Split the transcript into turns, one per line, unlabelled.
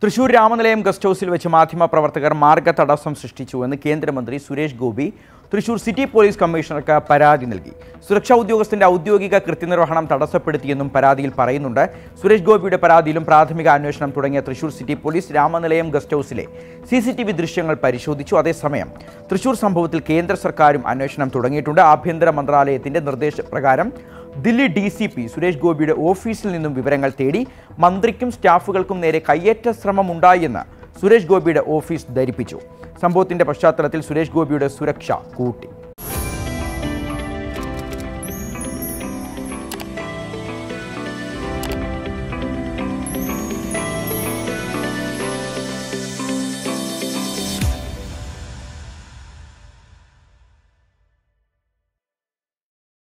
Thrissur Ramanilayam guest ഹൗസിൽ വെച്ച് മാധ്യമപ്രവർത്തകർ മാർഗ തടസ്സം സൃഷ്ടിച്ചുവെന്ന് കേന്ദ്രമന്ത്രി സുരേഷ് ഗോപി തൃശൂർ സിറ്റി പോലീസ് കമ്മീഷണർക്ക് പരാതി നൽകി സുരക്ഷാ ഉദ്യോഗസ്ഥന്റെ ഔദ്യോഗിക കൃത്യനിർവഹണം തടസ്സപ്പെടുത്തിയെന്നും പരാതിയിൽ പറയുന്നുണ്ട് സുരേഷ് ഗോപിയുടെ പരാതിയിലും പ്രാഥമിക അന്വേഷണം തുടങ്ങിയ Thrissur city police Ramanilayam guest ഹൗസിലെ സി സി ടി വി ദൃശ്യങ്ങൾ പരിശോധിച്ചു അതേസമയം തൃശൂർ സംഭവത്തിൽ കേന്ദ്ര സർക്കാരും അന്വേഷണം തുടങ്ങിയിട്ടുണ്ട് ആഭ്യന്തര മന്ത്രാലയത്തിന്റെ നിർദ്ദേശപ്രകാരം Delhi D C P Suresh ഗോപിയുടെ ഓഫീസിൽ നിന്നും വിവരങ്ങൾ തേടി മന്ത്രിക്കും സ്റ്റാഫുകൾക്കും നേരെ കയ്യേറ്റ ശ്രമം ഉണ്ടായെന്ന് സുരേഷ് ഗോപിയുടെ ഓഫീസ് ധരിപ്പിച്ചു സംഭവത്തിന്റെ പശ്ചാത്തലത്തിൽ സുരേഷ് ഗോപിയുടെ സുരക്ഷ കൂട്ടി